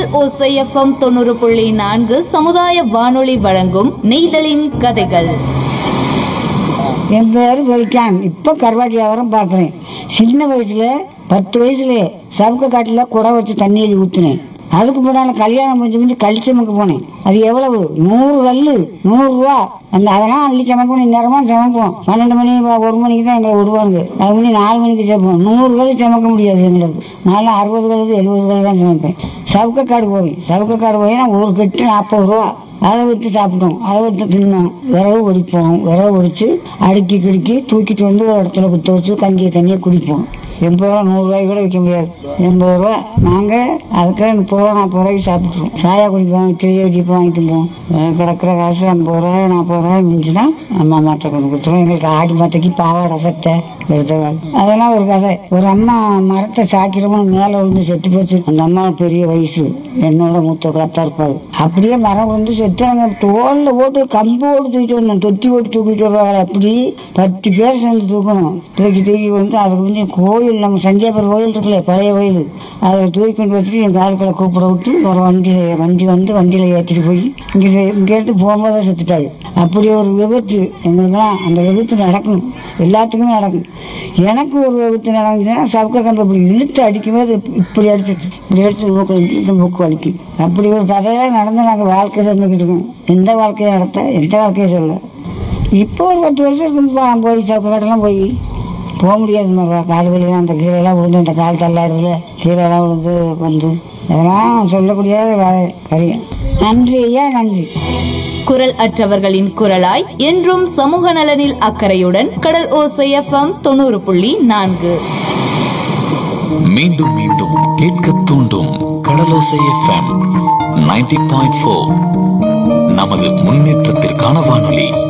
ஓசை எஃப்எம் தொண்ணூறு புள்ளி நான்கு சமுதாய வானொலி வழங்கும் நெய்தலின் கதைகள் என் பேர் வெளிக்கான் இப்போ கருவாட்டு வியாபாரம் பார்க்குறேன் சின்ன வயசுல பத்து வயசுல சவுக்க காட்டில் குடம் வச்சு தண்ணி எழுதி ஊற்றுனேன் அதுக்கு முன்னால கல்யாணம் முடிஞ்சு முடிஞ்சு கழிச்சமுக்கு போனேன் அது எவ்வளவு நூறு கல்லு நூறுரூவா அந்த அதெல்லாம் அள்ளி சமைக்கணும் நேரமாக சமைப்போம் பன்னெண்டு மணி ப- ஒரு மணிக்கு தான் எங்களை விடுவாங்க அது மணி நாலு மணிக்கு சமைப்போம் நூறு கல் சமைக்க முடியாது எங்களுக்கு நான்லாம் அறுபது கல் எழுபது கல் தான் சமைப்பேன் சவுக்கக்காடு போய் சவுக்கக்காடு போய் நான் ஒரு கட்டு நாற்பது ரூபா அதை விட்டு சாப்பிட்டோம் அதை விட்டு தின்னோம் விறகு ஒடிப்போம் விறகு ஒடிச்சு அடுக்கி கிடுக்கி தூக்கிட்டு வந்து ஒரு இடத்துல குத்த வச்சு கஞ்சியை தண்ணியை குடிப்போம் எண்பது ரூபா நூறுரூவாய்க்கு கூட விற்க முடியாது எண்பது ரூபா நாங்கள் அதுக்கு முப்பது ரூபா நாற்பது ரூபாய்க்கு சாப்பிட்ருவோம் சாயா குடிப்போம் டீ வெடிப்போம் வாங்கிட்டு போவோம் அஹ் கிடக்கிற காசு ஐம்பது ரூபாய் நாற்பது ரூபாய் மிஞ்சுனா அம்மா மாட்டை கொண்டு கொடுத்துருவோம் எங்களுக்கு ஆடி மாத்தைக்கு பாவாடை சட்டை எடுத்துருவாங்க அதெல்லாம் ஒரு கதை ஒரு அம்மா மரத்தை சாக்கிறவங்க மேலே விழுந்து செத்து போச்சு அந்த அம்மா பெரிய வயசு என்னோட மூத்த கலத்தா இருப்பாரு அப்படியே மரம் விழுந்து செத்து அவங்க தோல்ல போட்டு கம்பு ஓட்டு தூக்கிட்டு வரணும் தொட்டி ஓட்டு தூக்கிட்டு வருவாங்க அப்படி பத்து பேர் சேர்ந்து தூக்கணும் தூக்கி தூக்கி வந்து அதுக்கு வந்து கோயில் நம்ம சஞ்சயபுரம் கோயில் இருக்குல்ல பழைய கோயில் அதை தூக்கி கொண்டு வச்சுட்டு என் காலுக்களை கூப்பிட விட்டு ஒரு வண்டியில் வண்டி வந்து வண்டியில் ஏற்றிட்டு போய் இங்கே இங்கேருந்து போகும்போது செத்துட்டாரு அப்படி ஒரு விபத்து எங்களுக்குலாம் அந்த விபத்து நடக்கும் எல்லாத்துக்குமே நடக்கும் எனக்கு ஒரு விபத்து நடந்துச்சுன்னா சவுக்க கம்பை இப்படி இழுத்து அடிக்கும்போது இப்படி அடிச்சிட்டு இப்படி அடிச்சு மூக்கு இழுத்து மூக்கு வலிக்கும் அப்படி ஒரு கதையெல்லாம் நடந்து நாங்கள் வாழ்க்கை தந்துக்கிட்டு இருக்கோம் எந்த வாழ்க்கையை நடத்த எந்த வாழ்க்கையை சொல்ல இப்போ ஒரு பத்து வருஷம் இருக்கும் போ- போய் சவுக்க கட்டெல்லாம் போய் போக முடியாது மாதிரி கால் வலிலாம் அந்த கீழெல்லாம் விழுந்து அந்த கால் தள்ளாடுறதுல கீழெல்லாம் விழுந்து வந்து அதெல்லாம் சொல்லக்கூடிய வ- காரியம் நன்றி ஐயா நன்றி குரல் அற்றவர்களின் குரலாய் என்றும் சமூக நலனில் அக்கறையுடன் கடல் ஓசை எஃப்எம் தொண்ணூறு புள்ளி நான்கு மீண்டும் மீண்டும் கேட்க தூண்டும் Kadalosai FM ninety point four நமது முன்னேற்றத்திற்கான வானொலி